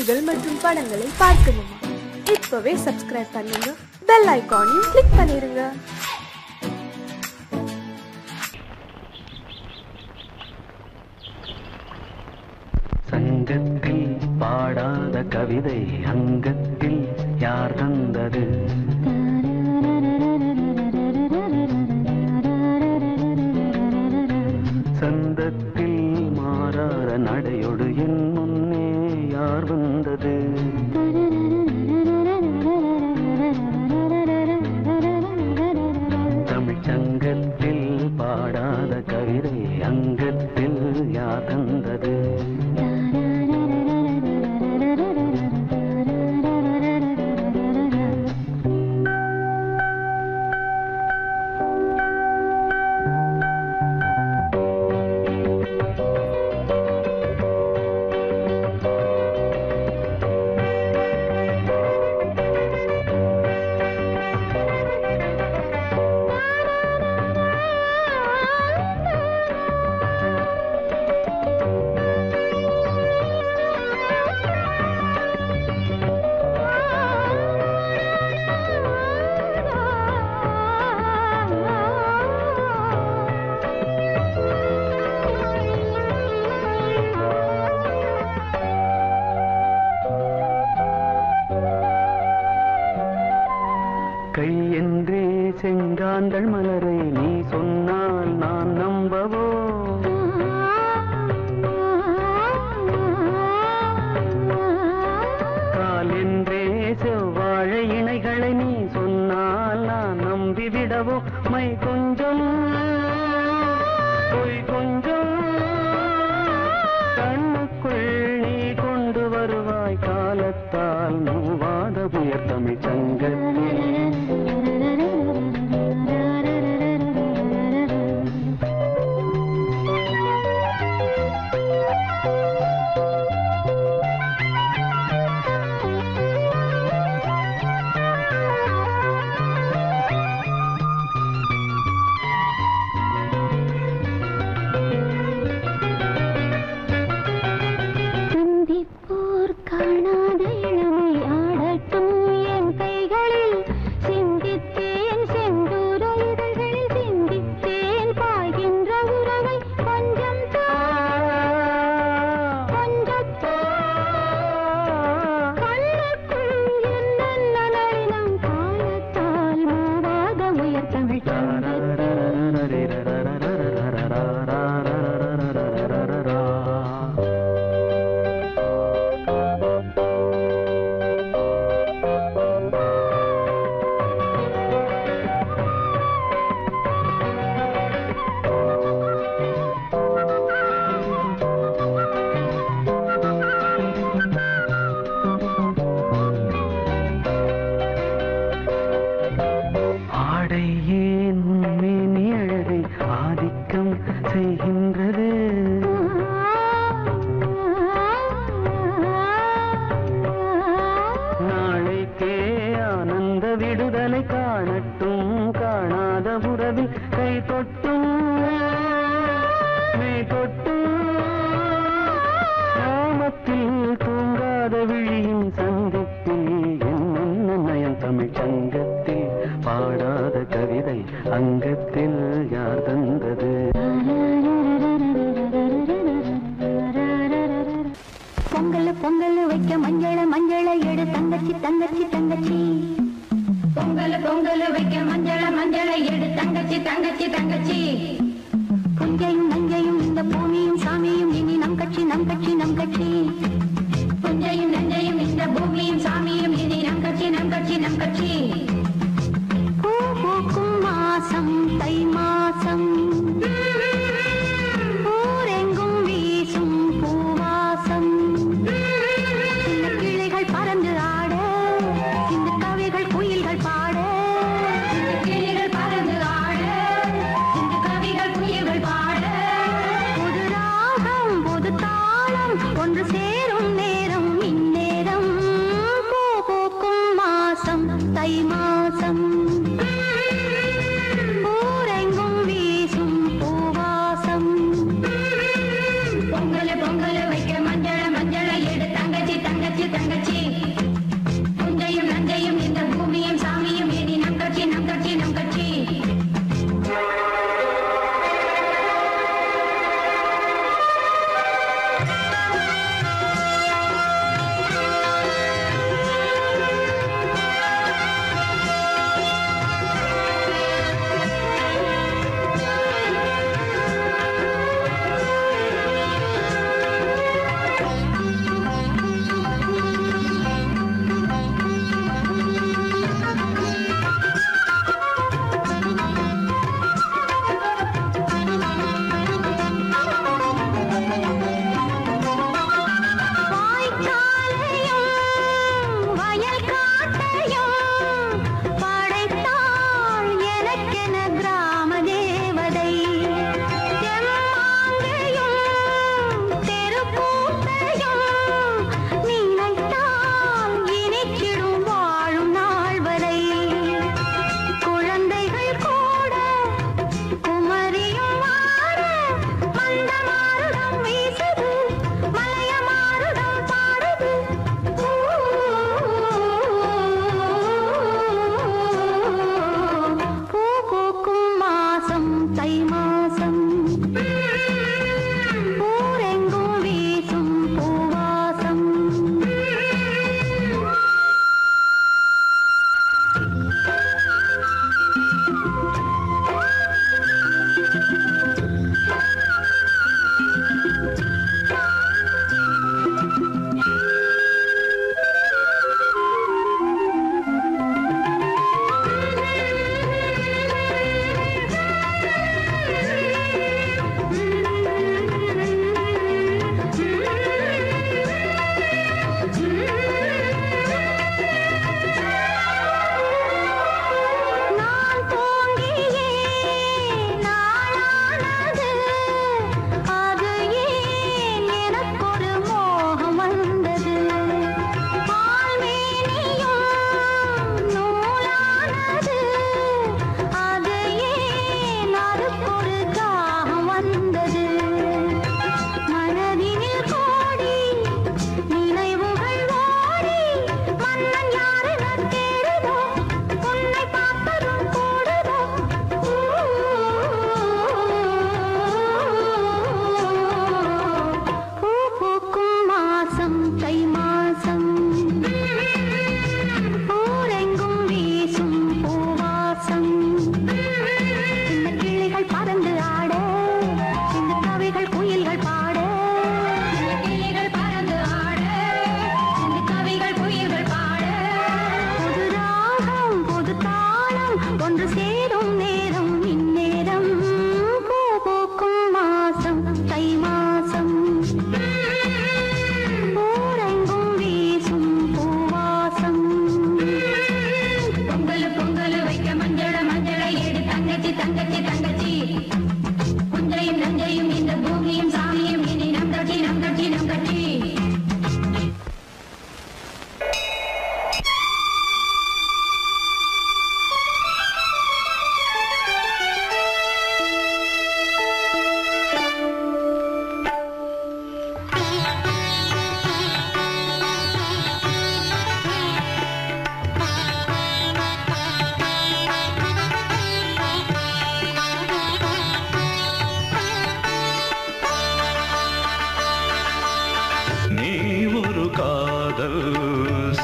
நிகழ்ச்சிகள் மற்றும் படங்களை பார்க்கணுமா இப்பவே சப்ஸ்கிரைப் பண்ணுங்க பெல் ஐகானையும் கிளிக் பண்ணிருங்க சங்கத்தில் பாடாத கவிதை அங்கத்தில் யார் தந்தது சந்தத்தில் மாறாத நடையொடு என் முன்னே யார் வந்தது தமிழ்ச் சங்கத்தில் பாடாத கவிதை அங்கத்தில் யார் தந்தது கை என்றே செங்காந்தள் மலரை நீ சொன்னால் நான் நம்பவோ கால் என்றே செவ்வாழை இணைகளை நீ சொன்னால் நான் நம்பிவிடவோ மை கொஞ்சம் பொய் கொஞ்சம் கண்ணுக்குள் நீ கொண்டு வருவாய் காலத்தால் மூவாத புயர் தமிழ் சங்கத்தில் சிந்திப்போர் காணாத இளமை ஆடட்டும் என் கைகளில் சிந்தித்தேன் செந்தூர இதழ்களில் சிந்தித்தேன் பாய்கின்ற உறவை கொஞ்சம் தா, கொஞ்சம் தா. கண்ணுக்குள் என்னென்ன நளினம் காலத்தால் மூவாத உயர் தமிழ் ஆடை ஏன் உண்மை அழகை ஆதிக்கம் செய்கின்றது நாளைக்கே ஆனந்த விடுதலை காணட்டும் காணாத உறவில் கை தொட்டும் மெய் தொட்டும் நாமத்தில் தூங்காத விழியின் சந்திப்பில் என்னென்ன நயம் தமிழ் சங்கத்தில் பாடாத கவிதை அங்கத்தில் யார் தந்தது பொங்கல் பொங்கல் வைக்க மஞ்சள மஞ்சள எடு தங்கச்சி தங்கச்சி தங்கச்சி பொங்கல் பொங்கல் வைக்க மஞ்சள மஞ்சள எடு தங்கச்சி தங்கச்சி தங்கச்சி புஞ்சையும் நஞ்சையும் இந்த பூமியும் சாமியும் இனி நம் கட்சி நம் கட்சி நம் கட்சி புஞ்சையும் நஞ்சையும் இந்த பூமியும் சாமியும் இனி நம் கட்சி நம் கட்சி நம் கட்சி பூ பூக்கும் மாசம் தை மாசம் ஊரெங்கும் வீசும் பூவாசம் சின்ன கிளைகள் பறந்து ஆட இந்த கவிகள் குயில்கள் பாட இந்த கிளிகள் பறந்து ஆட இந்த கவிகள் குயில்கள் பாட புது ராகம் புது தாளம் ஒன்று சேர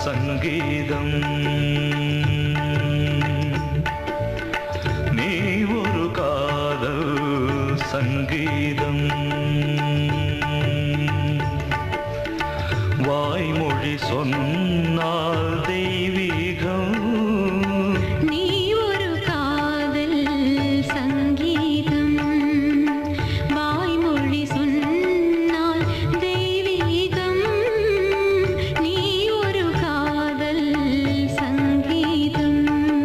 சங்கீதம் நீ ஒரு காதல் சங்கீதம் வாய்மொழி சொன்னால் தெய்வீகம் நீ ஒரு காதல் சங்கீதம் வாய்மொழி சொன்னால் தெய்வீகம் நீ ஒரு காதல் சங்கீதம்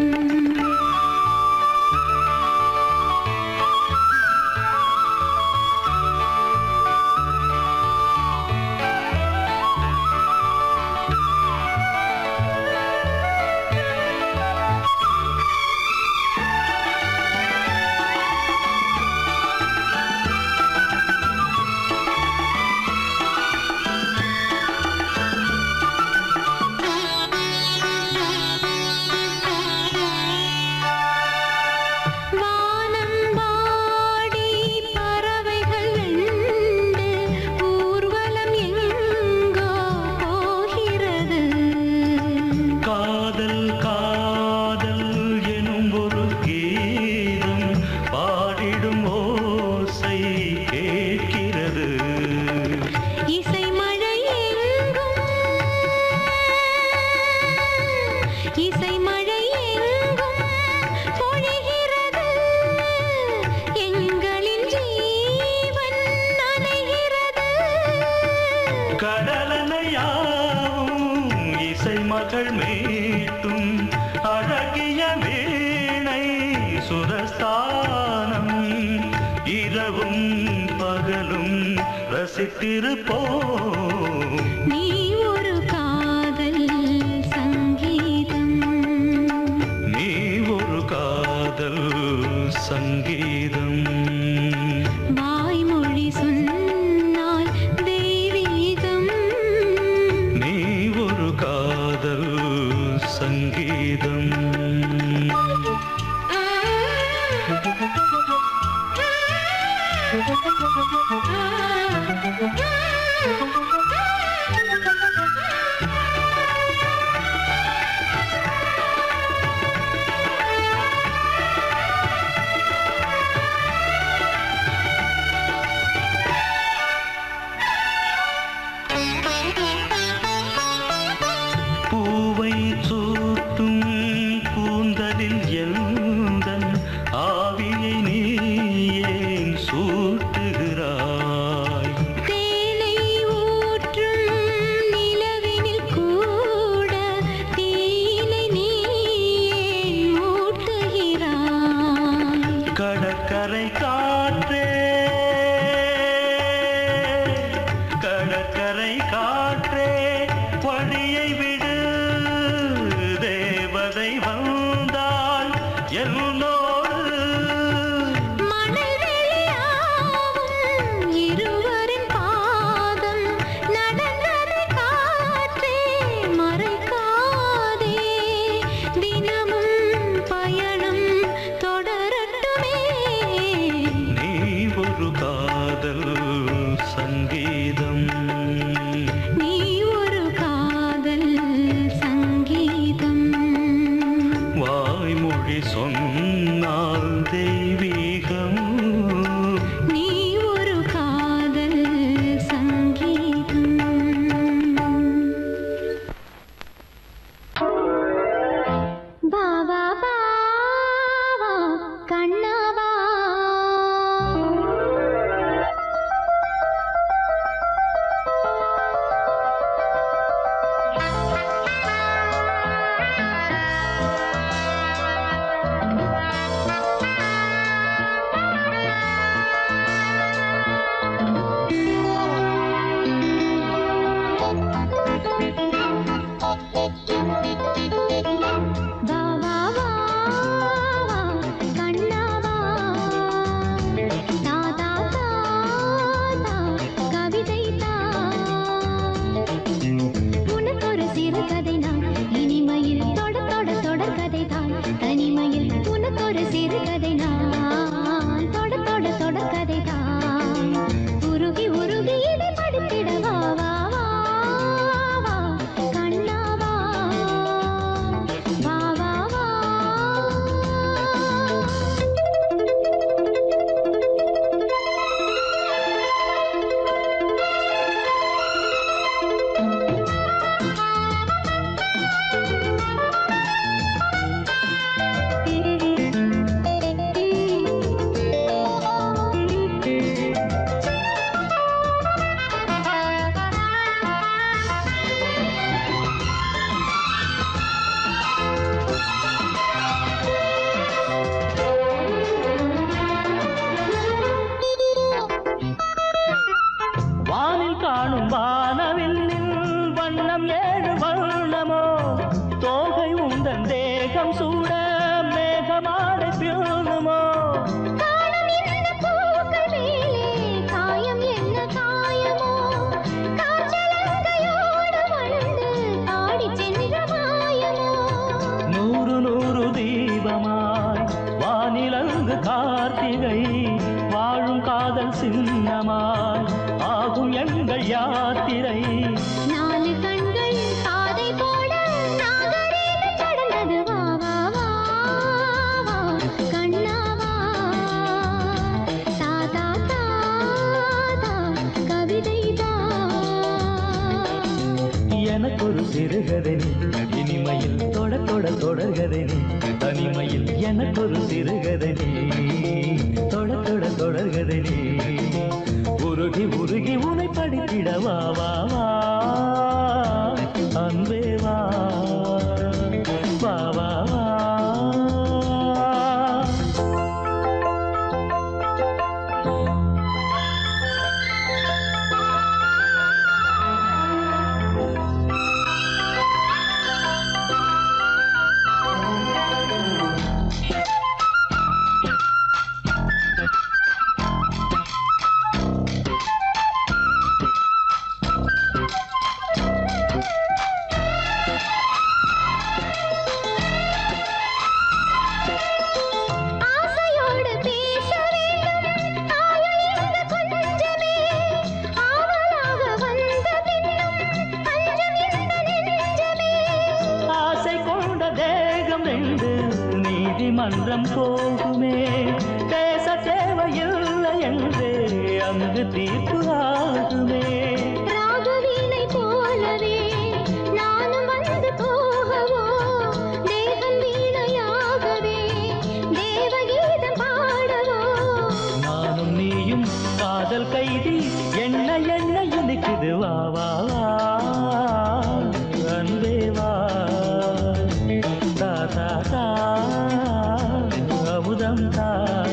வானம்பாடி பறவைகள் வெண்டு ஊர்வலம் எங்கோ போகிறது காதல் காதல் எனும் ஒரு கீதம் பாடிடும் ஓசை கேட்கிறது இசை மழை எங்கும் இசை மழை எங்கும் பொழிகிறது எங்களின் ஜீவன் நனைகிறது கடலனையாவும் இசை மகள் மீட்டும் அழகிய வீணை சுரஸ்தானம் இரவும் பகலும் ரசித்திருப்போம் நீ ஒரு காதல் சங்கீதம் நீ ஒரு காதல் சங்கீதம் வாய்மொழி சொன்னால் தெய்வீகம் நீ ஒரு காதல் சங்கீதம் பூவை சூட்டும் கூந்தலில் எந்தன் ஆவியை நீ ஏன் சூட்டுகிறாய் தேனை ஊற்றும் நிலவினில் கூட தீனை நீ ஏன் மூட்டுகிறாய் கடற்கரை காற்றே கடற்கரை காற்றே வழியை விடு தேவதை வந்தால் என்னோடு மணல் வெளியாகும் இருவரின் பாதம் நடந்ததை காற்றே மறைக்காதே தினமும் பயணம் தொடரட்டுமே நீ ஒரு காதல் சங்கீதம் நீ ஒரு காதல் சங்கீதம் வாய்மொழி சொன்னால் தெய்வீகம் நீ ஒரு காதல் சங்கீதம் பாவா பாவா கண்ணாவா வா வா வா வா கண்ணாவா தா தா தா தா கவிதை தா உனக்கு ஒரு சிறு கதை நான் இனிமையில் தொட தொட தொடர் கதை தான் தனிமையில் உனக்கு ஒரு சிறு கதை நான் தொட தொட தொடர் கதை தான் உருகி உருகி இதை படித்திட வா வா வா வா கண்ணாவா எனக்கொரு சிறுகதை நீ இனிமையில் தொட தொட தொடர்கதை நீ தனிமையில் எனக்கொரு சிறுகதை நீ தொட தொட தொடர்கதை நீ உருகி உருகி உனை படித்திட வா வா வா அன்பே வா வா வா வா ஆசையோடு பேச வேண்டும் ஆயுள் இந்த கொஞ்சமே ஆவலாக வந்த பின்னும் அஞ்சம் இந்த நெஞ்சமே ஆசை கொண்ட தேகம் ரெண்டு நீதிமன்றம் போகுமே பேச தேவையில்லை என்றே அங்கு தீர்ப்பு ஆகுமே ராகவீணை போலவே நானும் வந்து போகவோ தேவன் வீணையாகவே தேவகீதம் பாடவோ நானும் நீயும் காதல் கைதி என்ன என்ன இனிக்குது வா வா வா அன்பே வா தா தா தா அமுதம் தா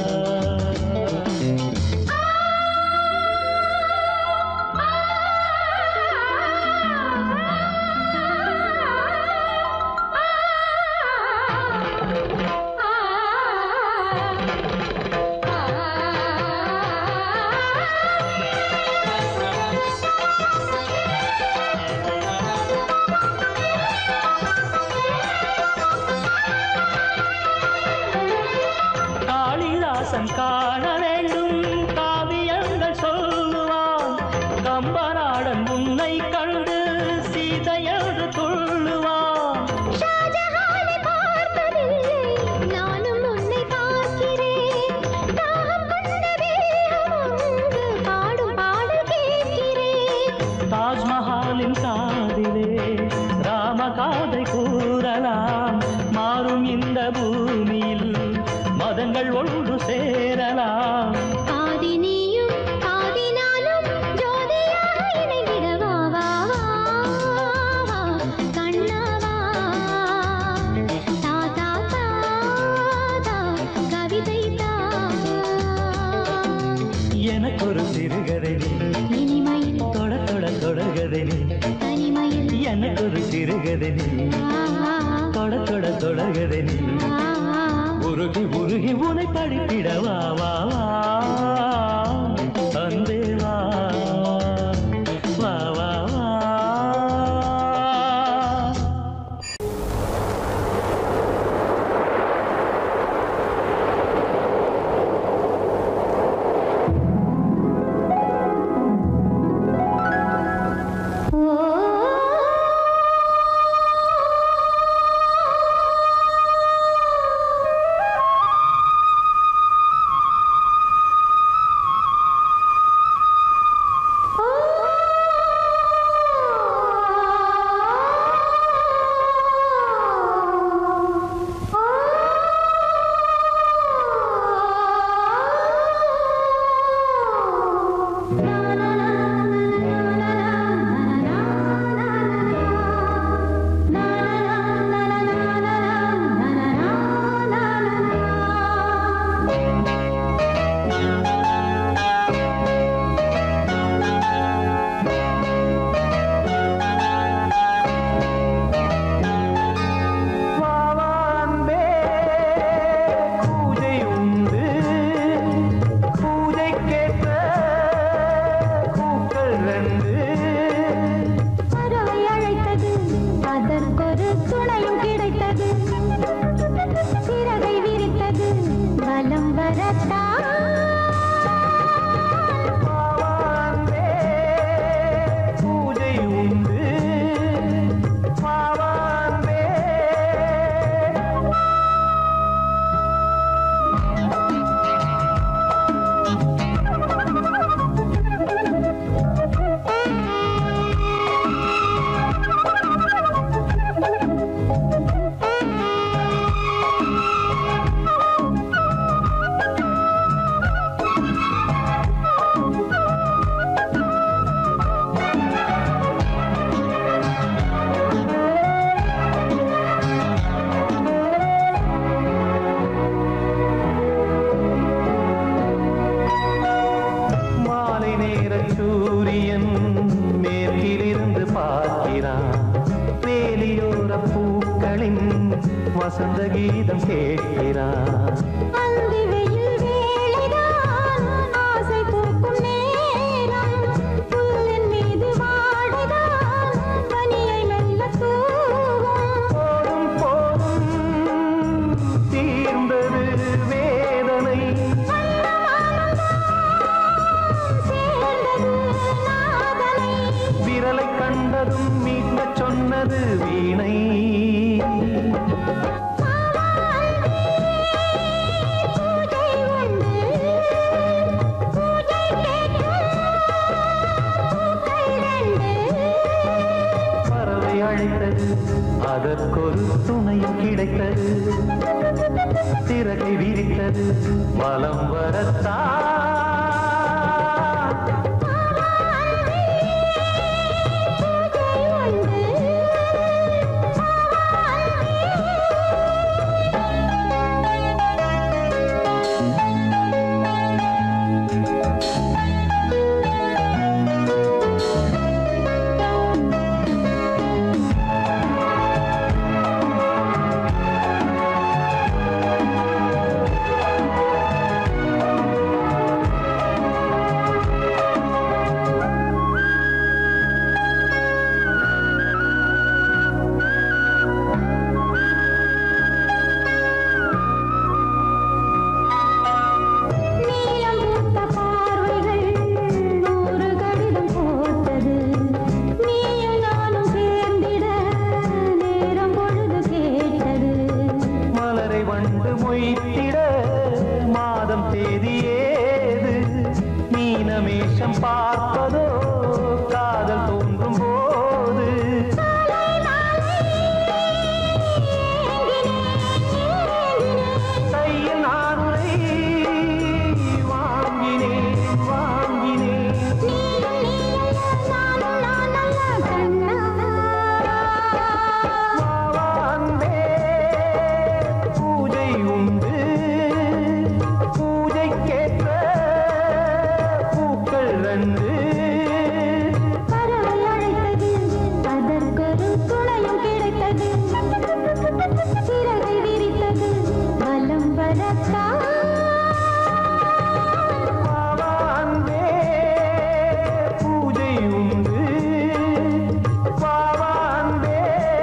காளிதாசன் காண வேண்டும் காவியங்கள் சொல்லுவான் கம்பநாடன் உன்னை கண்டு சீதையன்று துள்ளுவான் ஷாஜஹானை பார்த்ததில்லை நானும் உன்னை பார்க்கிறேன் தாகம் கொண்ட தேகம் அங்கு பாடும் பாடல் கேட்கிறேன் தாஜ்மஹாலின் காதிலே ராமகாதை கூறலாம் மாறும் இந்த பூமியில் மதங்கள் ஒன்று சேரலாம் பாதி நீயும் பாதி நானும் ஜோதியாக இணைந்திட வா வா வா கண்ணா வா தா தா தா தா கவிதை தா எனக்கொரு சிறுகதை நீ இனிமையில் தொட தொட தொடர்கதை நீ தனிமையில் எனக்கொரு சிறுகதை நீ தொட தொட தொடர்கதை நீ உருகி உருகி உனை படித்திட வா வா வா அன்பே வா வா வா வா வாவான்பே பூஜை உண்டு பூஜைக்கேற்ற பூக்கள் ரெண்டு பறவை அழைத்தது அதற்கொரு துணையும் கிடைத்தது சிறகை விரித்தது வலம் வரத்தான் வாவான்பே பூஜை உண்டு வாவான்பே ஆ வசந்த கீதம் கேட்கிறார் அந்தி வெயில் வேளைதான் ஆசை பூக்கும் நேரம் புல்லின் மீது வாடைதான் பனியை மெல்ல தூவும் போதும் போதும் தீர்ந்தது வேதனை சேர்ந்தது நாதனை விரலை கண்டதும் மீட்கச் சொன்னது வீணை பூஜை உண்டு பூஜை கேட்க பூக்கள் ரெண்டு பறவை அழைத்தது அதற்கொரு துணையும் கிடைத்தது சிறகை விரித்தது வலம் வரத்தான் நீலம் பூத்த பார்வைகள் நூறு கடிதம் போட்டது நீயும் நானும் சேர்ந்திட நேரம் பொழுது கேட்டது மலரை வண்டு மொய்த்திட மாதம் தேதி ஏது மீனமேஷம் பார்ப்பதோ காதல் தோன்றும் போது கையில் நான் உரை வாங்கினேன் வாங்கினேன் வாவாந்தே பூஜை உண்டு பூஜைக்கேற்ற பூக்கள் ரெண்டு பறவை அழைத்தது அதற்கொரு துணையும் கிடைத்தது சிறகை விரித்தது வலம் வரத்தான் வாவாந்தே பூஜை உண்டு வாவாந்தே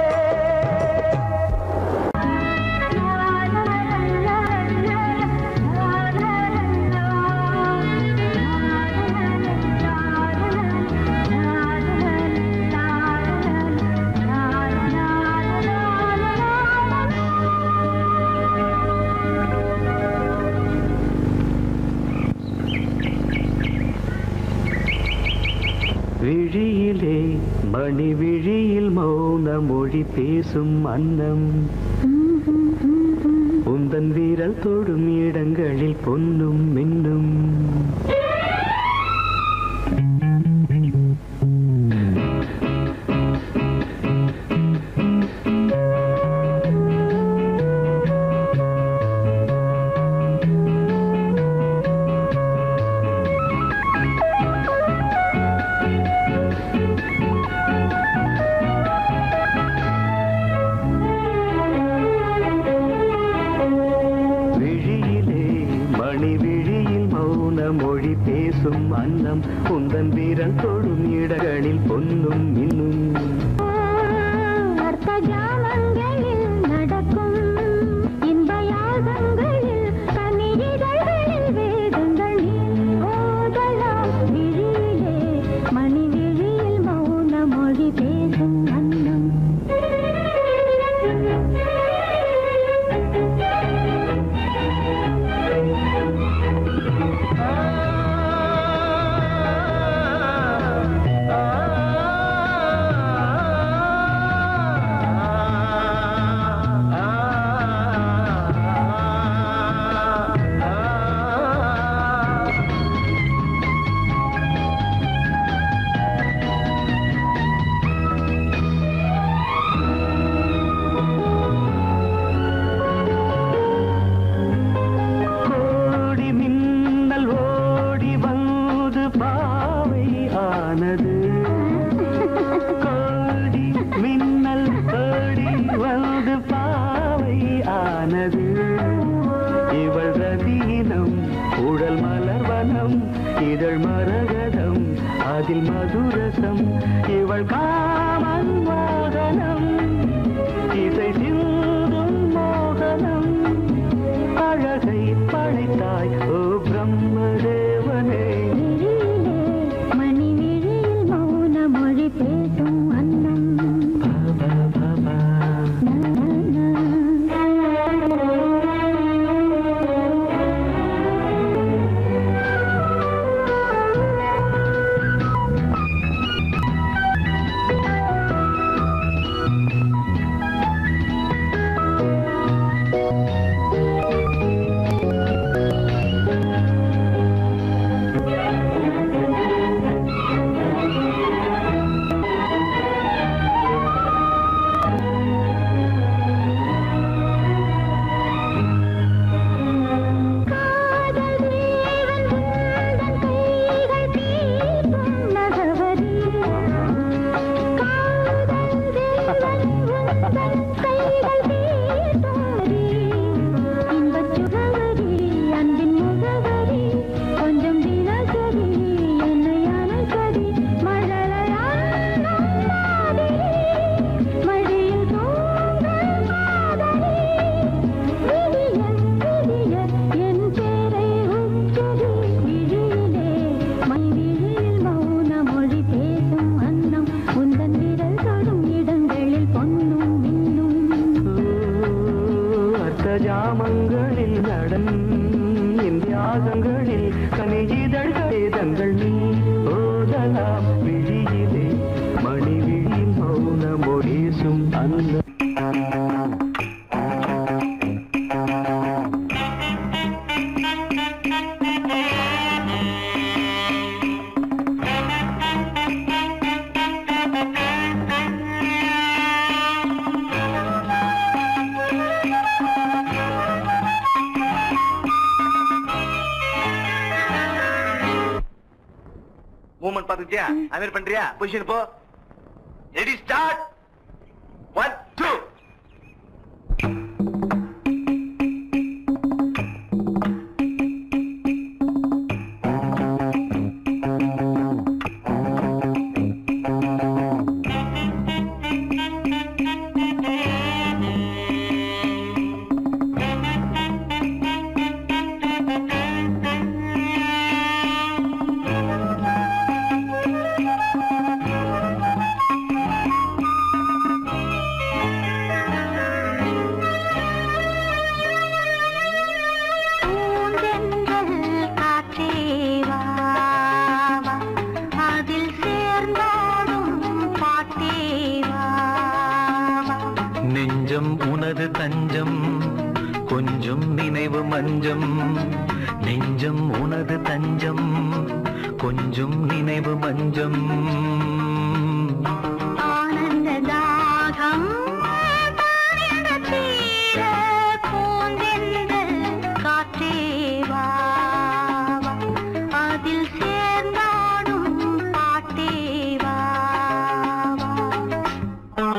விழியிலே மணி விழியில் மௌன மொழி பேசும் அன்னம் உந்தன் வீரல் தொடும் இடங்களில் பொன்னும் மின்னும் விழியிலே மணி விழியில் மௌன மொழி பேசும் அன்னம் உந்தன் வீரல் தொடும் இடங்களில் பொன்னும் மின்னும் அர்த்த ஜாமங்களில் நடக்கும் இன்ப யாகங்களில் கனியிதழ்களில் வேதங்கள் நீ ஓதலாம் விழியிலே மணி விழியில் மௌன மொழி பேசும் அன்னம் ஆ காற்றில் மதுரசம் இவள் காமன் வாகனம் இசை சிந்தும் மோகனம் அழகை படைத்தாய் ஓ பிரம்மதேவனே மணி விழியில் மௌன மொழி பேசும் அன்னம் பாபா பாபா காதல் தேவன் உந்தன் கைகள் தீர்க்கும் நகவரி காதல் தேவன் உந்தன் கைகள் தீர்க்கும் இன்பச் சுகவரி அன்பின் முகவரி கொஞ்சம் தினசரி என்னை அணைக்கடி மழலையான மாதிரி மடியில் தூங்கும் காதலி விடிய விடிய என் பேரை உச்சரி விழியிலே மை விழியில் மௌன மொழி பேசும் அன்னம் உந்தன் விரல் தொடும் இடங்களில் பொன்னும் மின்னும் அர்த்த ஜாமங்களில் நடன் இந்தியாசங்களில் கனிஜிதழ் வேதங்கள் நீ ஓதலாம் விழியிலே மணி விழி மௌன மொழிசும் அந்த மூமெண்ட் பாத்துக்கிட்டியா அமீர் பண்றியா பொசிஷன் போ ரெடி ஸ்டார்ட் ஒன் டூ பூந்தென்றல் காற்றே வா, வா. அதில் சேர்ந்தோடும் பாட்டே வா, வா. நெஞ்சம் உனது தஞ்சம் கொஞ்சம் நினைவு மஞ்சம் நெஞ்சம் உனது தஞ்சம் கொஞ்சம் நினைவு மஞ்சம் ஆனந்த தாகம் தானியங்கத் தீர பூந்தென்றல் காற்றே வா, வா. அதில் சேர்ந்தாடும் பாட்டே வா, வா.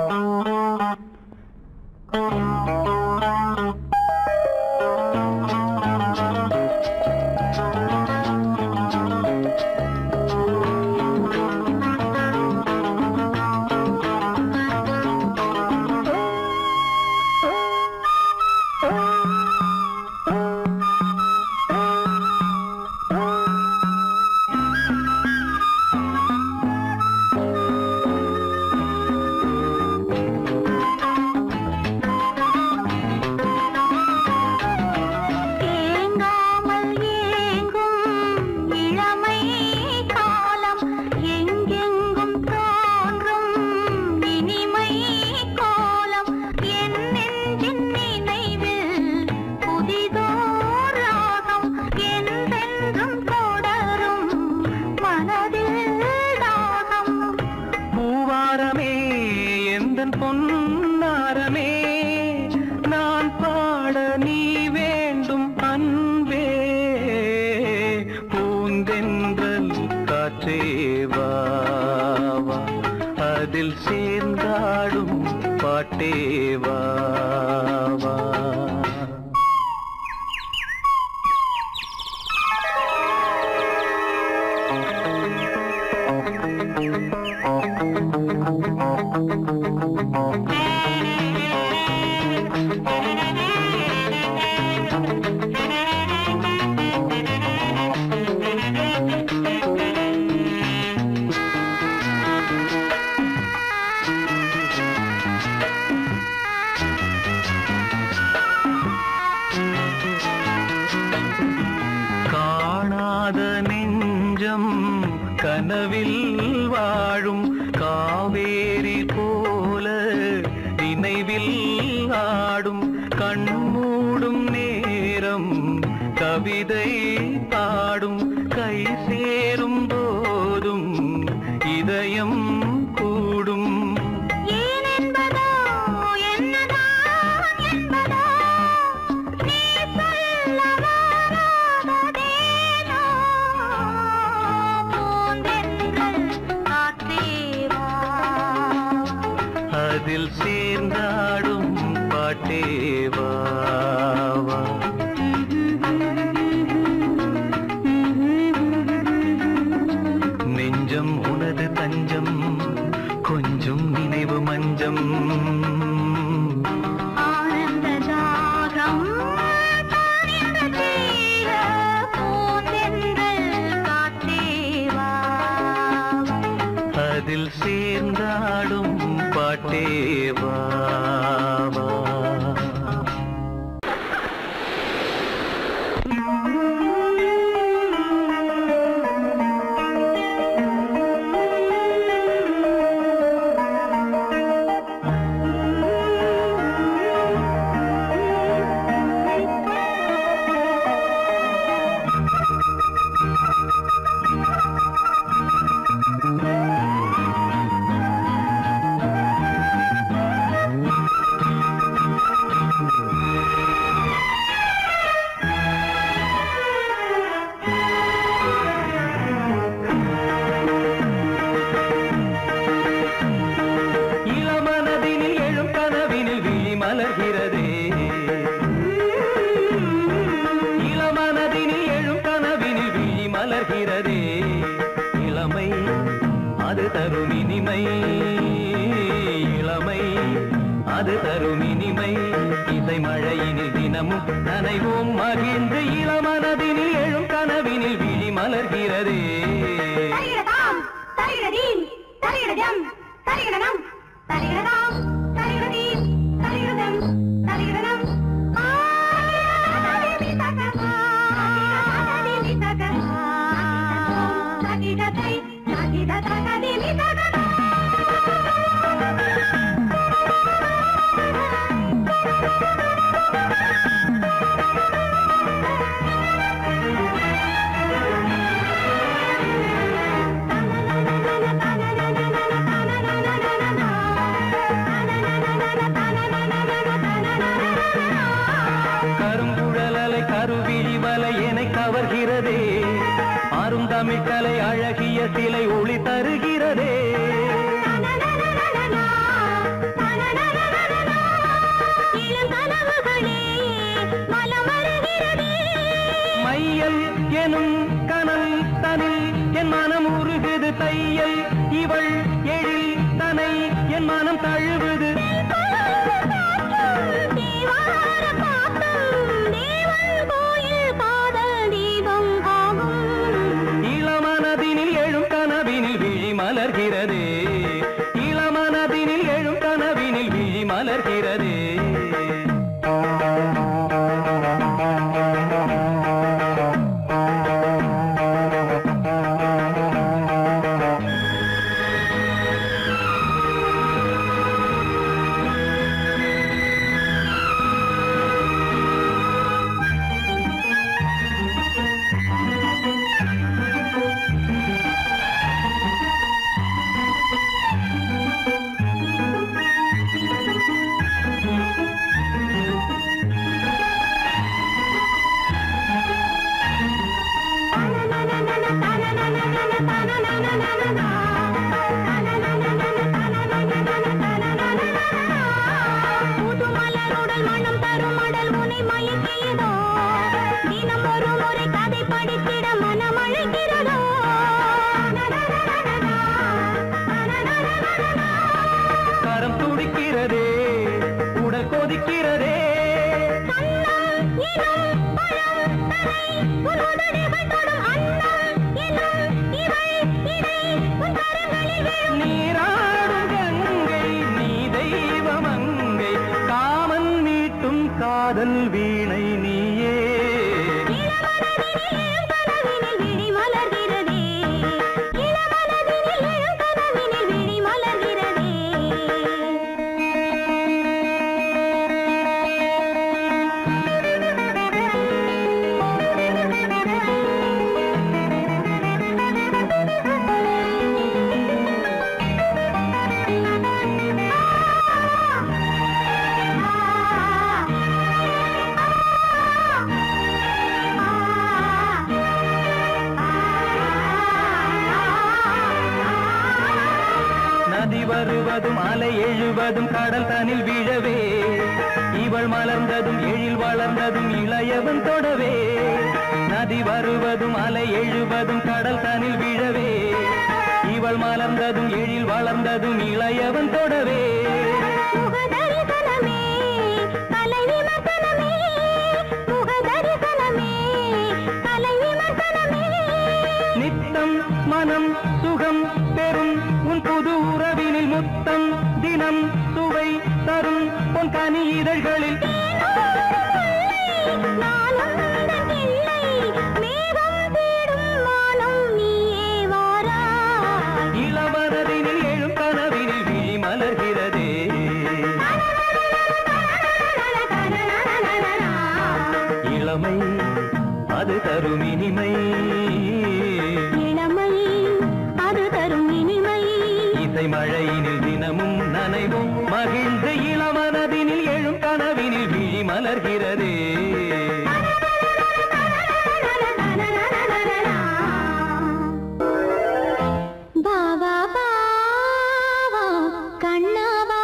தேங்காமல் ஏங்கும் இளமை காலம் எங்கெங்கும் தோன்றும் இனிமை கோலம் என் நெஞ்சின் நினைவில் புதிதோர் ராகம் என்றென்றும் தொடரும் மனதில் தாகம் பூவாரமே எந்தன் பொன்னாரமே நான் பாட நீ வேண்டும் அன்பே பூந்தென்றல் காற்றே வா வா. அதில் சேர்ந்தாடும் பாட்டே வா வா காணாத நெஞ்சம் கனவில் வாழும் காவேரி போல நினைவில் ஆடும் கண்மூடும் நேரம் கவிதை பாடும் கை சேரும் போதும் இதயம் கூடும் ஏன் என்பதோ என்னதான் என்பதோ நீ சொல்ல வராததேனோ பூந்தென்றல் காற்றேவா அதில் சேர்ந்தாடும் பாட்டேவா நெஞ்சம் உனது தஞ்சம் கொஞ்சம் நினைவு மஞ்சம் ஆனந்த தாகம் தானிந்த தீர பூந்தென்றல் காற்றேவா அதில் சேர்ந்தாடும் பாட்டேவா இளமனதினில் எழும் கனவினில் விழி மலர்கிறதே இளமனதினில் எழும் கனவினில் விழி மலர்கிறதே இளமை அது தரும் இனிமை இளமை அது தரும் இனிமை இசை மழையினில் தினமும் நனைவோம் மகிழ்ந்து இளமனதினில் எழும் கனவினில் விழி மலர்கிறதே தரிகிடதாம் தரிகிடதீம் தரிகிடதம் தரிகிடனம் தரிகிடதாம் தரிகிடதீம் தரிகிடதம் தரிகிடனம் தகிடதை தகிட தகதிமி தகதா கருங்குழலலை கருவிழி வலை என கவர்கிறதே அருந்தமிழ் கலை அழகிய சிலை ஒளி தருகிறதே மையல் எனும் கனல் தனில் என் மனம் உருகுது தையல் இவள் எழில் தனை என் மனம் தழுவுது இளமனதினில் எழும் கனவினில் விழி மலர்கிறதே இளமனதினில் எழும் கனவினில் விழி மலர்கிறதே கொதிக்கிறதே நீராடும் கங்கை நீ தெய்வமங்கை காமன் மீட்டும் காதல் வீணை நீயே நதி வருவதும் அலை எழுவதும் கடல் தனில் விழவே இவள் மலர்ந்ததும் எழில் வளர்ந்ததும் இளையவன் தொடவே நதி வருவதும் அலை எழுவதும் கடல் தனில் விழவே இவள் மலர்ந்ததும் எழில் வளர்ந்ததும் இளையவன் தொடவே நித்தம் மனம் சுகம் பெறும் உன் புது உறவினில் முத்தம் தினம் சுவை தரும் உன் கனி இதழ்களில் இளவரதினில் எழும் கனவினில் விழி மலர்கிறதே இளமை அது தரும் இனிமை அது தரும் இனிமை இசை மழையினில் தினமும் நனைவும் மகிழ்ந்து இளமனதினில் எழும் கனவினில் விழி மலர்கிறதே பாவா பாவா கண்ணாவா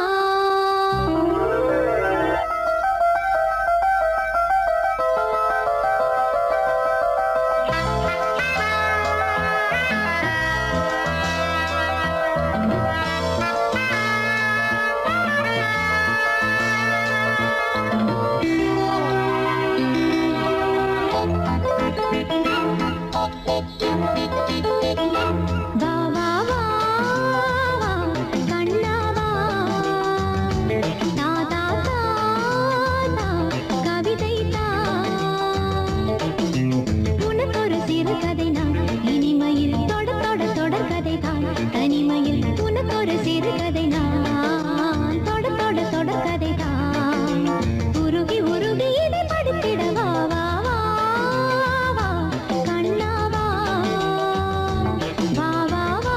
வா வா வா வா கண்ணாவா தாதா தாதா கவிதை தா உனக்கு ஒரு சிறு கதை நான் இனிமையில் தொட தொட தொடர் கதை தான் தனிமையில் உனக்கு ஒரு சிறு கதை நான் தொட தொட தொடர் கதை தான் உருகி உருகி இதை படித்திட வா வா வா வா கண்ணாவா வா வா வா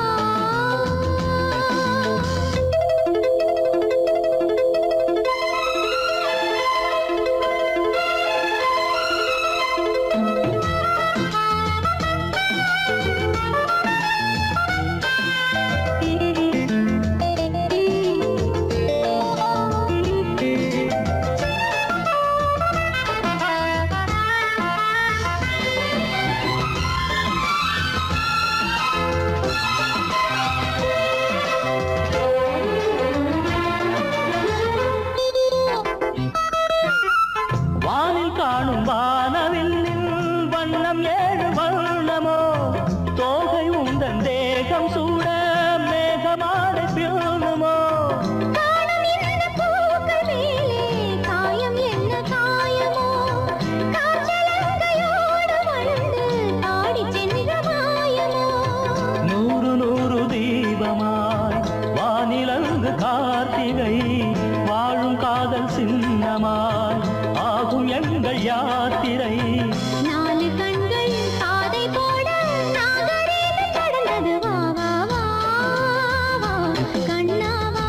வானில் காணும் வானவில்லின் வண்ணம் ஏழு வண்ணமோ தோகை உந்தன் தேகம் சூட மேகமாடை பிறனுமோ காலம் என்ன பூக்கள் மேலே காயம் என்ன காயமோ காற்றலங்கையோடு வளர்ந்து ஆடிச் சென்ற மாயமோ நூறு நூறு தீபமாய் வானிலங்கு கார்த்திகை வாழும் காதல் சின்னமாய் ஆகும் எங்கள் யாத்திரை நாலு கண்கள் பாதை போட நாகரீகம் கடந்தது வா வா வா வா கண்ணாவா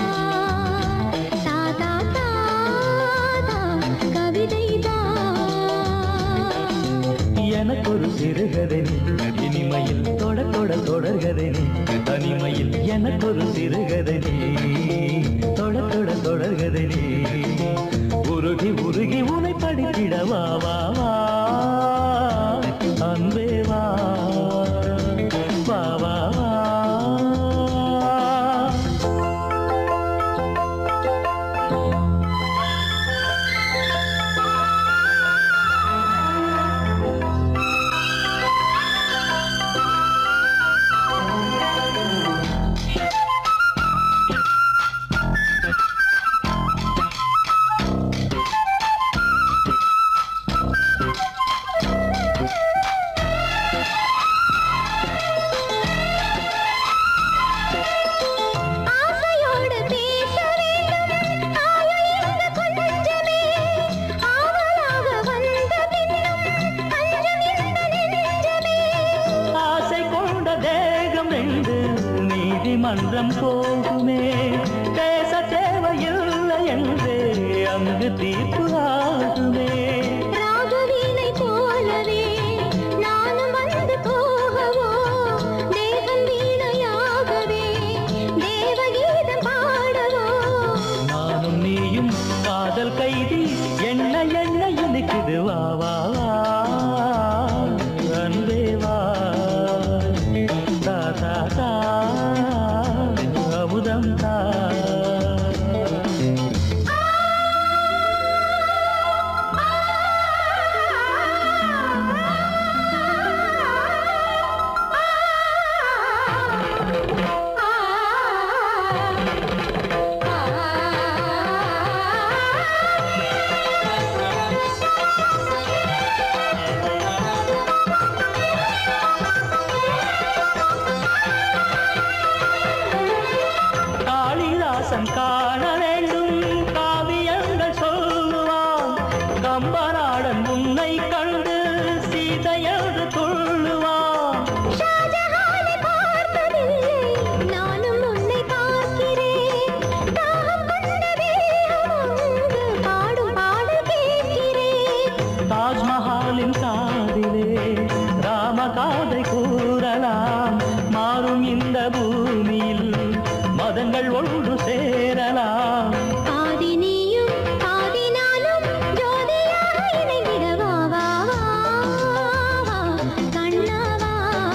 தாதா தாதா கவிதை எனக்கு ஒரு சிறுகதை நீ இனிமையில் தொட தொட தொடர்கதை நீ தனிமையில் எனக்கு ஒரு சிறுகதை நீ தொட தொட தொடர்கதை நீ உருகி உருகி உனை படித்திட வா வா வா காலம் போகுமே பேச தேவையில்லை என்றே அங்கு தீர்ப்பு ஆகுமே ராகவீணை போலவே நானும் வந்து போகவோ தேவன் வீணையாகவே தேவகீதம் பாடவோ நானும் நீயும் காதல் கைதி என்ன என்ன இனிக்குது வா வா வா அன்பே வா தா தா தா அமுதம் தா காளிதாசன் காண வேண்டும் காவியங்கள் சொல்லுவான் கம்பநாடன் உன்னை கண்டு சீதையது துள்ளுவான் ஷாஜஹானை பார்த்ததில்லை நானும் உன்னை பார்க்கிறேன் தாகம் கொண்ட தேகம் அங்கு பாடும் பாடல் கேட்கிறேன் தாஜ்மஹாலின் காதிலே ராம காதை கூறலாம் மாறும் இந்த பூமியில் மதங்கள் ஒன்று சேரலாம் பாதி நீயும் பாதி நானும் ஜோதியாக இணைந்திட வா வா வா வா கண்ணா வா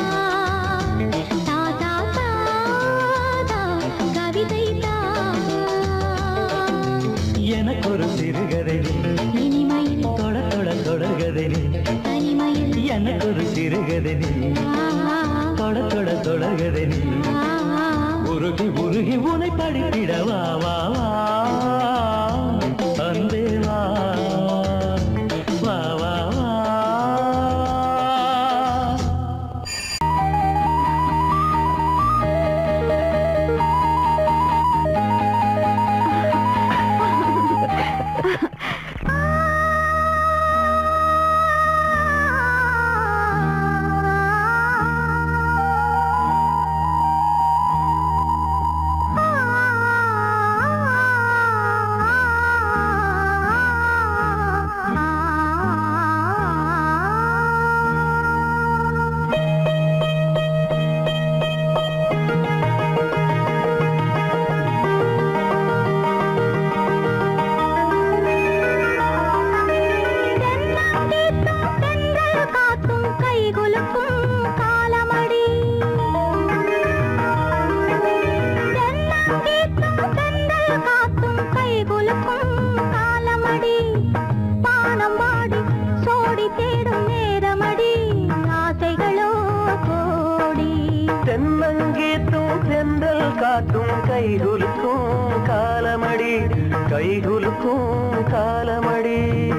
தா தா தா தா கவிதை தா எனக்கொரு சிறுகதை நீ, இனிமையில் தொட தொட தொடர்கதை நீ. தனிமையில் எனக்கொரு சிறுகதை நீ ஆ, தொட தொட தொடர்கதை நீ ஆ, ஆ. உருகி உருகி உனை படித்திட வா வா வா அன்பே வா வா வா வா தென்றல் காத்தும் கைகுலுக்கும் காலமடி தென்னங்கீத்தும் தென்றல் காத்தும் கைகுலுக்கும் காலமடி பானம் வாடி சோடி தேடும் நேரமடி ஆசைகளோ கோடி தென்னங்கீத்தும் செந்தல் காத்தும் கைகுலுக்கும் காலமடி கைகுலுக்கும் காலமடி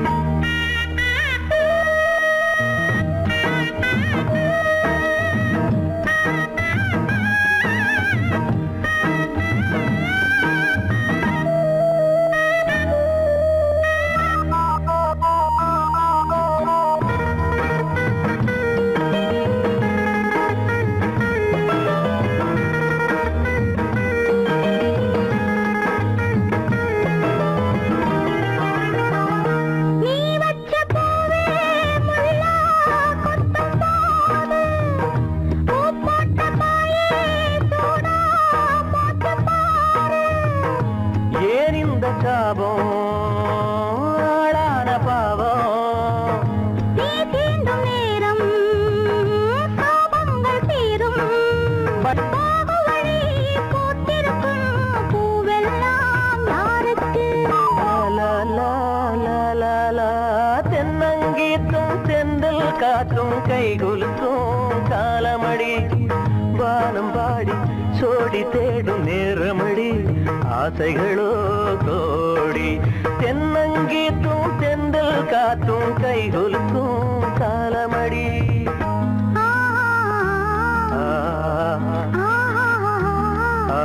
நீ வச்ச பூவே முல்லா கொத்தும் போது பூ போட்ட பாயே சூடா போட்டு பாரு ஏன் இந்த சாபம் ஆளான பாவம் நீ தீண்டும் நேரம் சாபங்கள் தீரும் போகு வழி பூத்திருக்கும் பூவெல்லாம் யாருக்கு லா, லா, லா, லா, லா. தென்னங்கீத்தும் செந்தல் காற்றும் கைகுலுக்கும் காலமடி வானம் பாடி சோடி தேடும் நேரமடி ஆசைகளோ கோடி தென்னங்கீத்தும் செந்தல் காற்றும் கைகுலுக்கும் காலமடி ஆ, ஆ, ஆ, ஆ,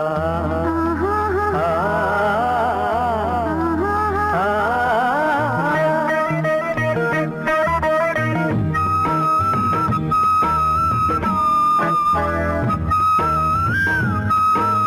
ஆ, ஆ.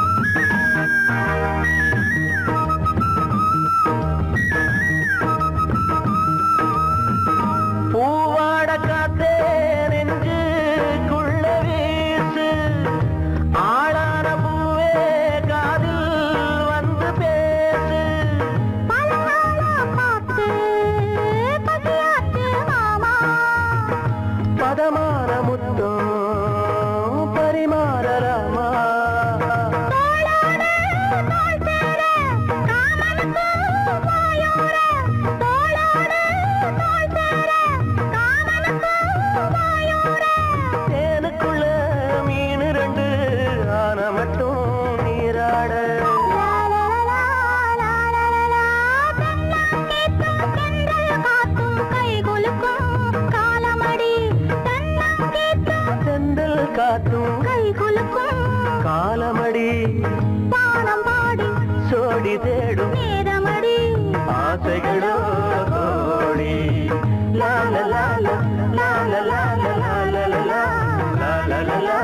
நேரமடி ஆசைகளோ தோழி லா லா லா லா லா லா லா லா லா லா லா லா லா லா லா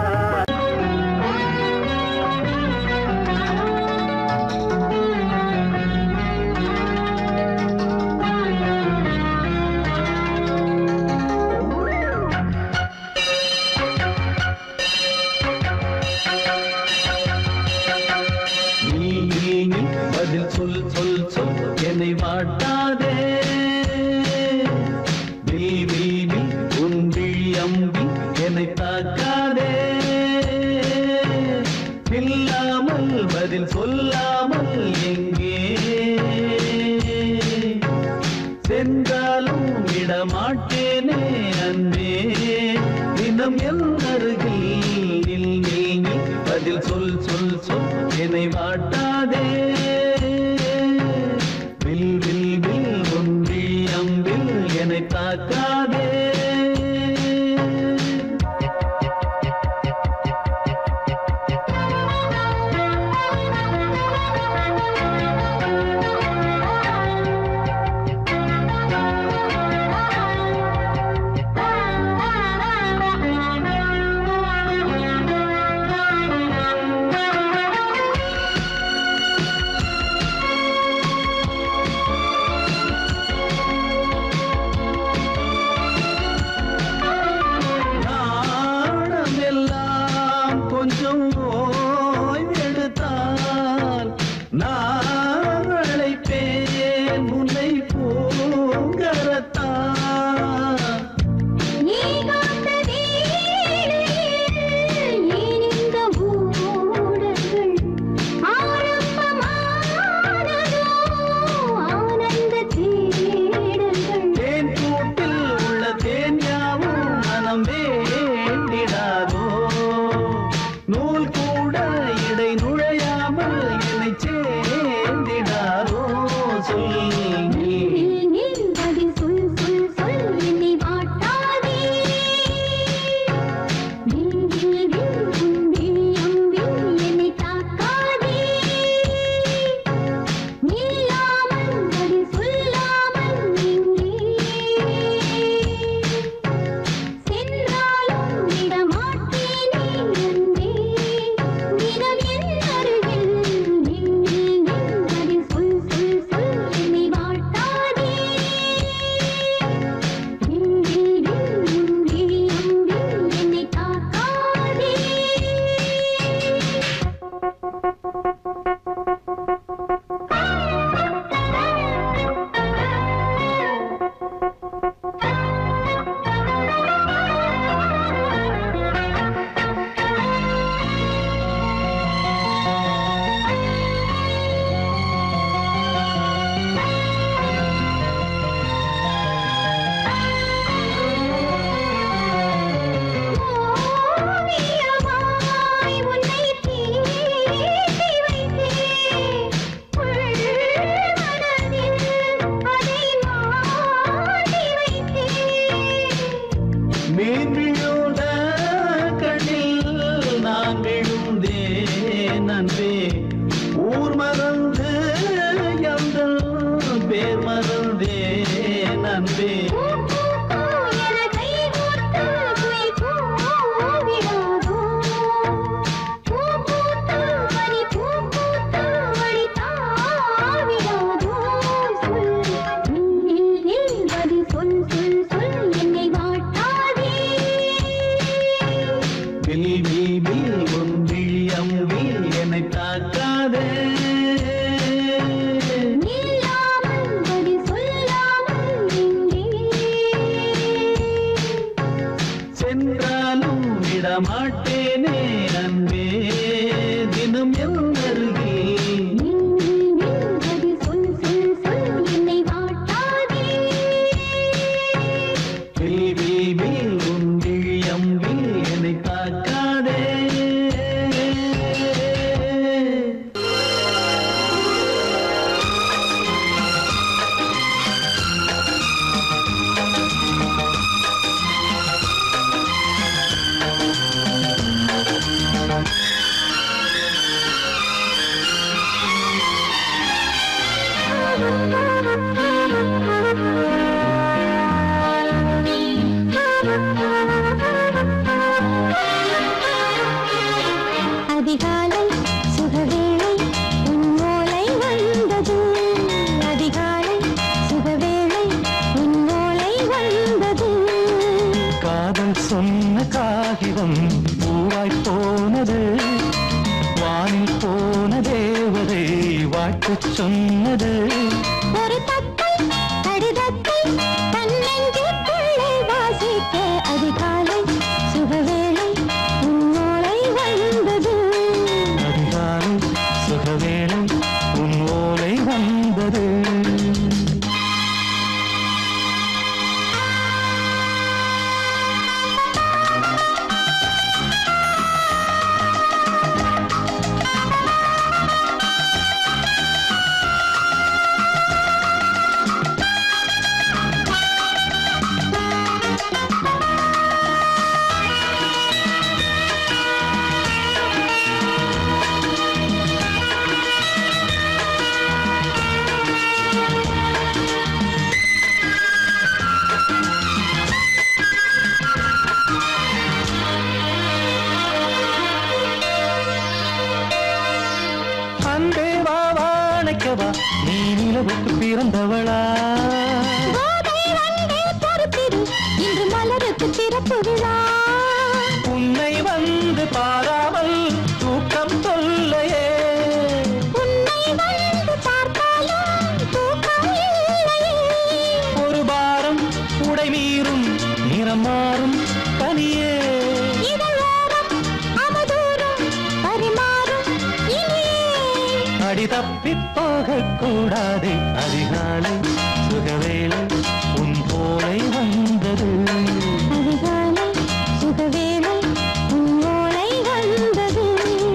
நீ நீ நீ பதில் சொல் சொல் சொல் என்னை வாட்டாதே வில் வில் வில் உன் விழி அம்பி என்னை தாக்காதே இல்லாமல் பதில் சொல்லாமல் எங்கே சென்றாலும் விடமாட்டேனே அன்பே தினம் என் அருகில் நில் நில் நில் பதில் சொல் சொல் சொல் என்னை வாட்டாதே வில் வில் வில் ஒன்றி அம்பில் என்னை தாக்காதே அதிகாலை சுகவேளை உன் ஓலை வந்தது அதிகாலை சுகவேளை உன் ஓலை வந்தது காதல் சொன்ன காகிதம் பூவாய் போனது வானில் போன தேவதை வாழ்த்து சொன்னது ஒரு தத்தை கடிதத்தை தன்னெஞ்சுக்குள்ளே வாசிக்க அதிகாலை சுகவேளை உன் ஓலை வந்தது அதிகாலை சுகவேளை உன் ஓலை வந்தது அன்பே வா வாழைக்கவா நீ நிலவுக்கு பிறந்தவளா கோதை வந்தே பொறுத்திரு இன்று மலருக்கு திறப்பு விழா உன்னை வந்து பாராமல் தூக்கம் சொல்லையே உன்னை வந்து பார்த்தாலும் தூக்கம் இல்லையே ஒரு பாரம் உடை மீறும் நிறம் மாறும் கனியே இதழோரம் அவதூறும் பரிமாறும் இனியே அடி தப்பி போகக் கூடாது அதிகாலை சுகவேளை உன் போலை வந்தது அதிகாலை சுகவேளை உன் ஓலை வந்தது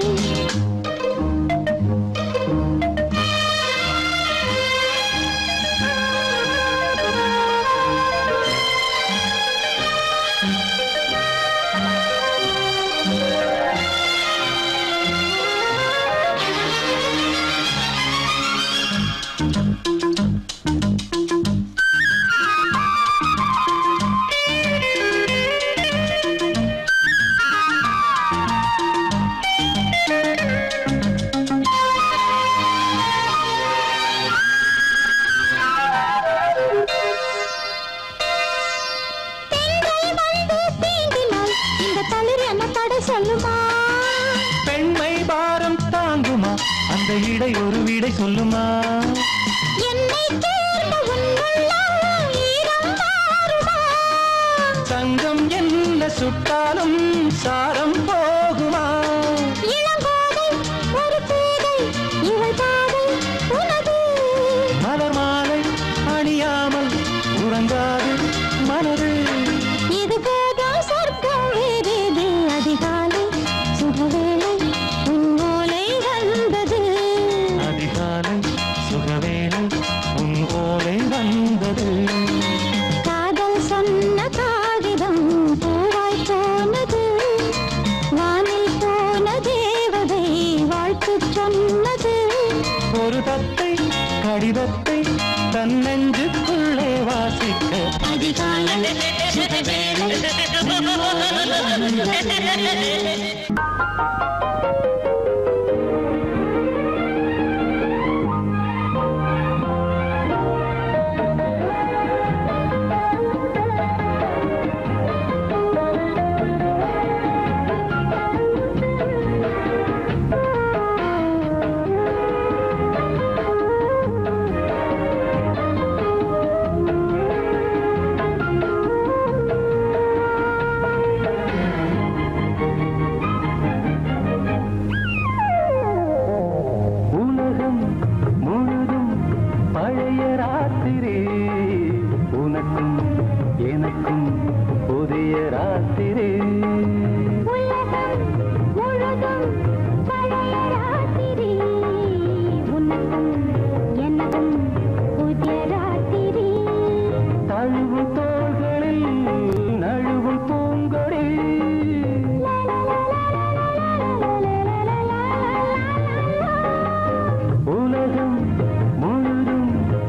பெண்கள் வந்து தீண்டினால் இந்த தளிர் என்ன தடை சொல்லுமா பெண்மை பாரம் தாங்குமா அந்த இடை ஒரு விடை சொல்லுமா என்னை தேர்ந்த உன் உள்ளம் ஈரம் மாறுமா தங்கம் என்ன சுட்டாலும் சாரம் போகுமா இளங்கோதை ஒரு பேதை இவள் பாதை உனது மலர் மாலை அணியாமல் உறங்காது மனது இது போதும் சொர்க்கம் வேறேது அதிகாலை சுகவேளை உன் ஓலை வந்தது அதிகாலை சுகவேளை உன் ஓலை வந்தது காதல் சொன்ன காகிதம் பூவாய் போனது வானில் போன தேவதை வாழ்த்து சொன்னது ஒரு தத்தை கடிதத்தை தன்னெஞ்சுக்குள்ளே வாசிக்க அதிகாலை சுகவேளை உன் ஓலை வந்தது உலகம் முழுதும் பழைய ராத்திரி உனக்கும் எனக்கும் புதிய ராத்திரி உலகம் முழுதும் பழைய ராத்திரி உனக்கும் எனக்கும் புதிய ராத்திரி தழுவும் தோள்களில் நழுவும் பூங்கொடி உலகம் முழுதும்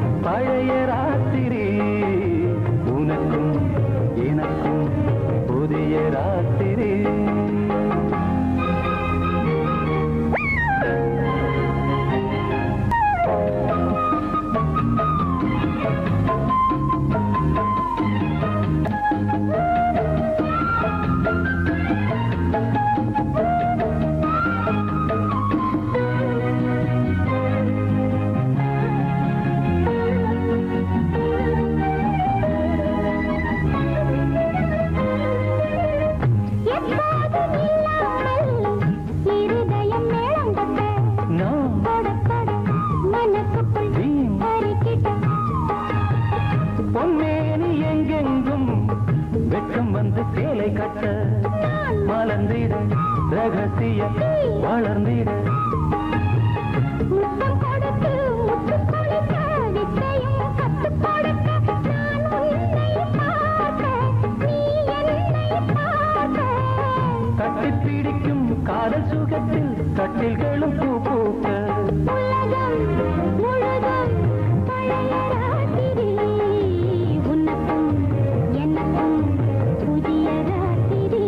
வந்து சேலை கட்ட மலர்ந்திட ரகசிய வளர்ந்திட முத்தம் கொடுத்து முத்து கொடுக்க வித்தையும் கத்துக் கொடுக்க நான் உன்னை பார்க்க நீ என்னை பார்க்க கட்டி பிடிக்கும் காதல் சுகத்தில் கட்டில்களும் பூ பூக்க உலகம் முழுதும் பழைய ராத்திரி உனக்கும் எனக்கும் புதிய ராத்திரி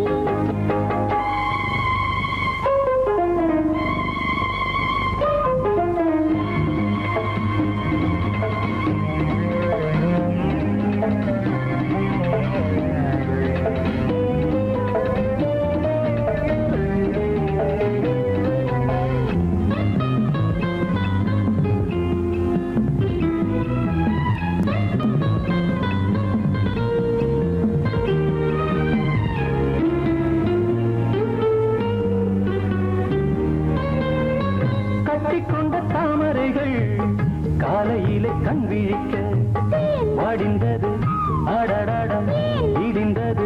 கட்டிக்கொண்ட தாமரைகள் காலையிலே கண் விழிக்க வாடிந்தது அடடடம் இடிந்தது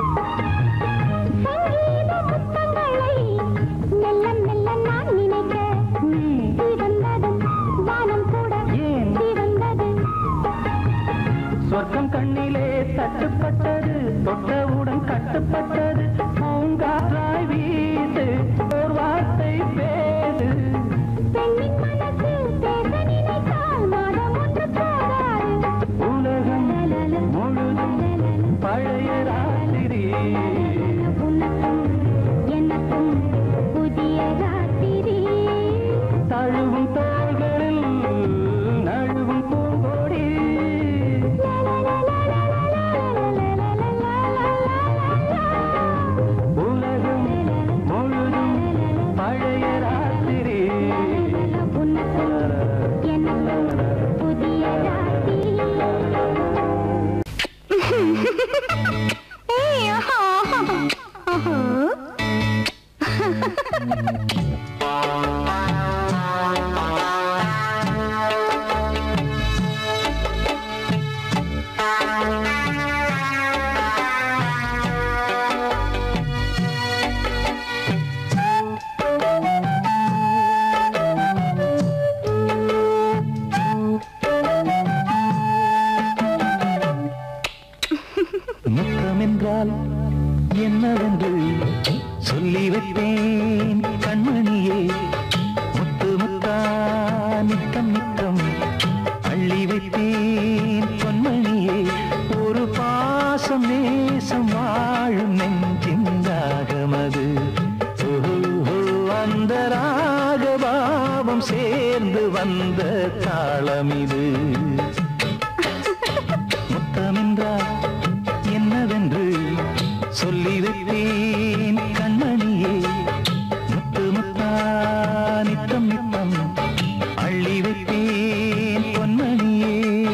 சங்கீத முத்தங்களை மெல்ல மெல்ல நான் நினைக்க சிவந்ததும் வானம் கூட ஏன்? சிவந்தது சொர்க்கம் கண்ணிலே தட்டுப்பட்டது தொட்டவுடன் கட்டுப்பட்டது பூங்காற்றாய் வீசு ஒரு வார்த்தை பேசு பெண்ணின் மனசு பேச நினைத்தால் மாதம் ஒன்று போதாது உலகம் முழுதும் பழைய ராத்திரி உனக்கும் எனக்கும் புதிய ராத்திரி தழுவும் தோள்களில் நழுவும் பூங்கோடி உலகம் முழுதும் பழைய ராத்திரி உனக்கும் எனக்கும் புதிய ராத்திரி ஏய், ஆஹா, ஆஹா. முத்தம் என்றால் என்னவென்று சொல்லி வைப்பேன் கண்மணியே முத்து முத்தா நித்தம் நித்தம் அள்ளி வைப்பேன் பொன்மணியே ஒரு பாசம் நேசம் வாழும் நெஞ்சின் ராகமது ஓஹோ, அந்த ராகபாவம் சேர்ந்து வந்த தாளம் இது முத்தமென்றால் என்னவென்று சொல்லி வைப்பேன் கண்மணியே முத்து முத்தா நித்தம் நித்தம் அள்ளி வைப்பேன் பொன்மணியே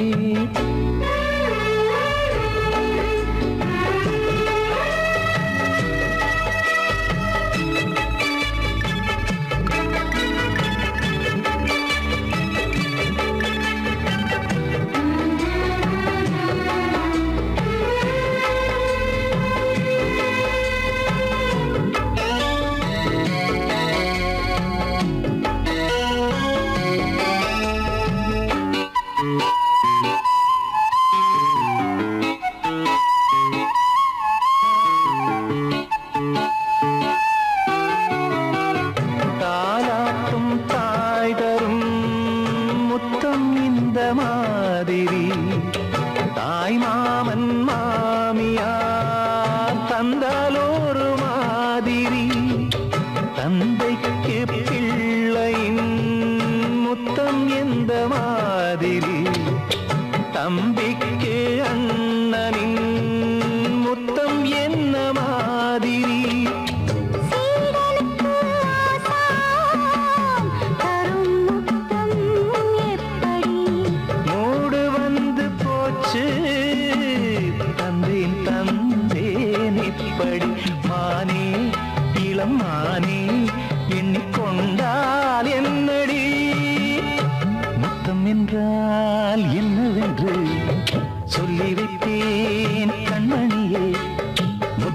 தாலாட்டும் தாய் தரும் முத்தம் இந்த மாதிரி தாய் மாமன் மாமியார் தந்தாலோரு மாதிரி தந்தைக்கு பிள்ளையின் முத்தம் எந்த மாதிரி தம்பிக்கு அண்ணனின் முத்தம் என்ன மாதிரி சீடனுக்கு ஆசான் தரும் முத்தம் எப்படி மூடு வந்து போச்சு தந்தேன் தந்தேன் இப்படி மானே இளம் மானே எண்ணிக்கொண்டால் என்னடி முத்தம் என்றால் என்னவென்று சொல்லி வைத்தேன் கண்மணியே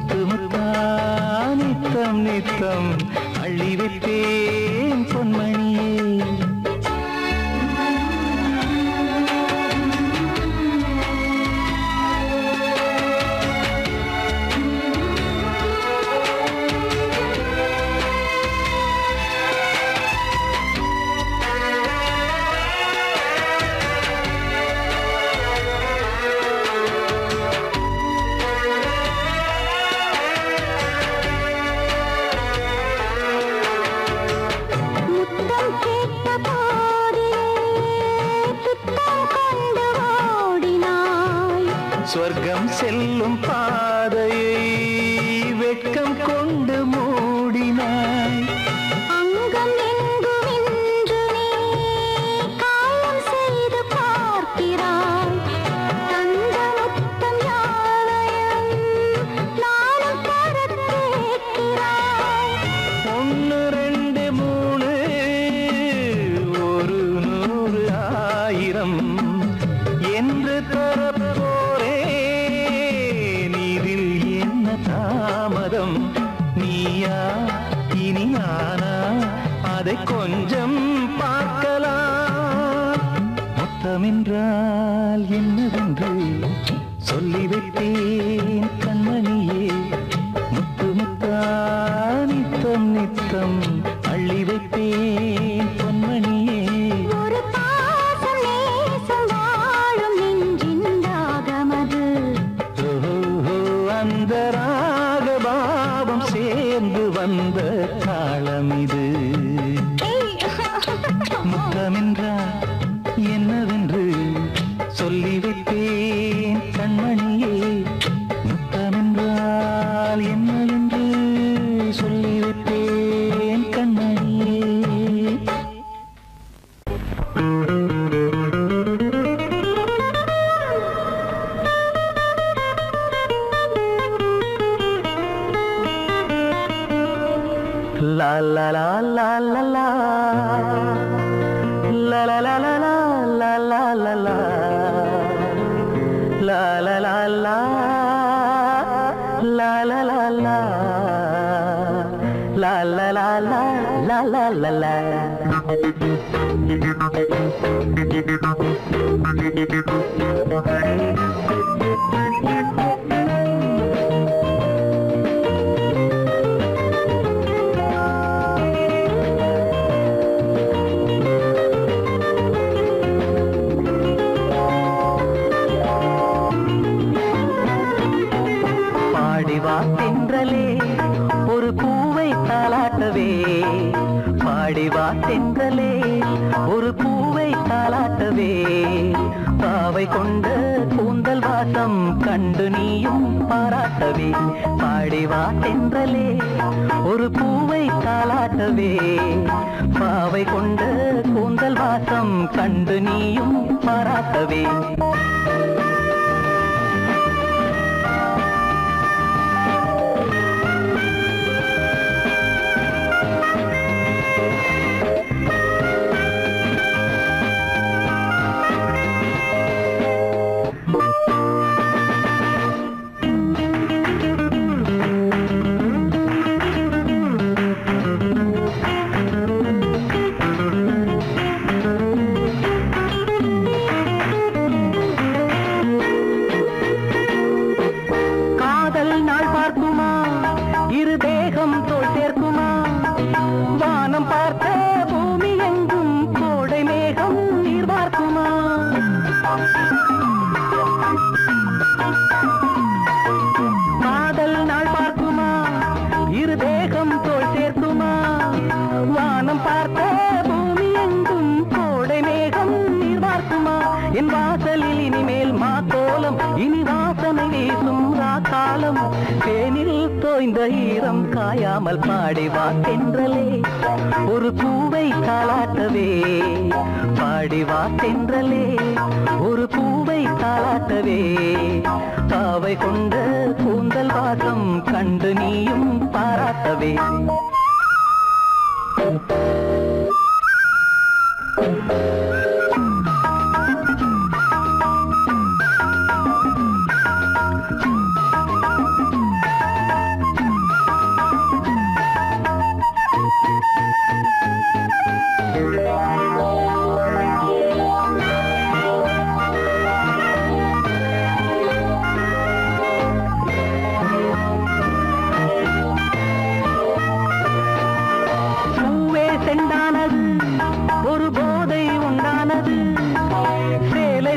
நித்தம் நித்தம் அள்ளி வைப்பேன் பொன்மணியே முத்தம் கேட்ட போதிலே துத்தம் கொண்டு ஓடினாய் சொர்க்கம் செல்லும் பாதையை வெட்கம் கொண்டு மூடினாய் அங்கம் எங்கும் இன்று நீ காயம் செய்து பார்க்கிறாய் தந்த முத்தம் யாவையும் நானும் தரக் கேட்கிறாய் ஒன்று ரெண்டு மூணு ஒரு நூறு ஆயிரம் என்று தரப்போரே நீரில் என்ன தாமதம் நீயா இனி நானா அதை கொஞ்சம் பார்க்கலாம் மொத்தமென்றால் என்னவென்று சொல்லி வைத்தேன் கண்மணியே முத்து முத்தா நித்தம் நித்தம் அள்ளி வைப்பேன் பொன்மணியே ஒரு பாசம் நேசம் வாழும் நெஞ்சின் தாகமது ஓஹோ, அந்த ராகபாவம் சேர்ந்து வந்த தாளம் இது முத்தமென்றால் என்னவென்று சொல்லி வைப்பேன் கண்மணியே முத்தமென்றால் என்னவென்று சொல்லி வைப்பேன் கண்மணியே La la la la la la La la la la la la la la la La la la la La la la la La la la la la la la la பாடிவா தென்றலே ஒரு பூவை தாலாட்டவே பாடிவா தென்றலே ஒரு பூவை தாலாட்டவே பாவை கொண்ட கூந்தல் வாசம் கண்டு நீயும் பாராட்டவே பாடிவா தென்றலே ஒரு பூவை தாலாட்டவே பாவை கொண்ட கூந்தல் வாசம் கண்டு நீயும் பாராட்டவே காதல் நாள் பார்க்குமா இரு தேகம் தோல் சேர்க்குமா வானம் பார்த்த பூமி எங்கும் கோடை மேகம் நீர் பார்க்குமா காதல் நாள் பார்க்குமா இரு தேகம் தோல் சேர்க்குமா வானம் பார்த்த பூமி எங்கும் கோடை மேகம் நீர் பார்க்குமா என் வாசலில் இனிமேல் மா கோலம் இனி வாசனை வீசும் காலம் தேனில் தோய்ந்த ஈரம் காயாமல் பாடி வா தென்றலே ஒரு பூவை தாளாட்டவே பாடி வா தென்றலே ஒரு பூவை தாளாட்டவே பாவை கொண்ட கூந்தல் வாசம் கண்டு நீயும் பாராட்டவே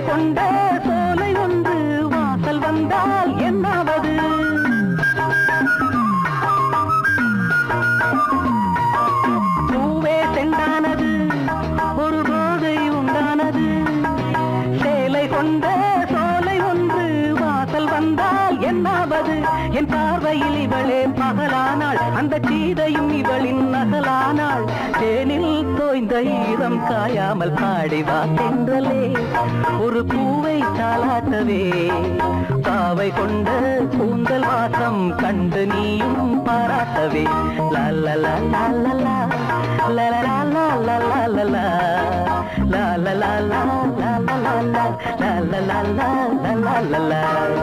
கொண்ட சோலை ஒன்று வாசல் வந்தால் என்னாவது பூவே செண்டானது ஒரு போதை உண்டானது சேலை கொண்ட சோலை ஒன்று வாசல் வந்தால் என்னாவது என் பார்வையில் இவளே பகலானாள் அந்த சீதையும் இவளின் நகலானாள் தேனில் தோய்ந்த ஈரம் காயாமல் பாடிவா தென்றலே ஒரு பூவை தாளாட்டவே பாவை கொண்ட கூந்தல் வாசம் கண்டு நீயும் பாராட்டவே லல்லலா லல்லலா லலலா லலலா லலலா லலலா லலலா லலலா லலலா லலலா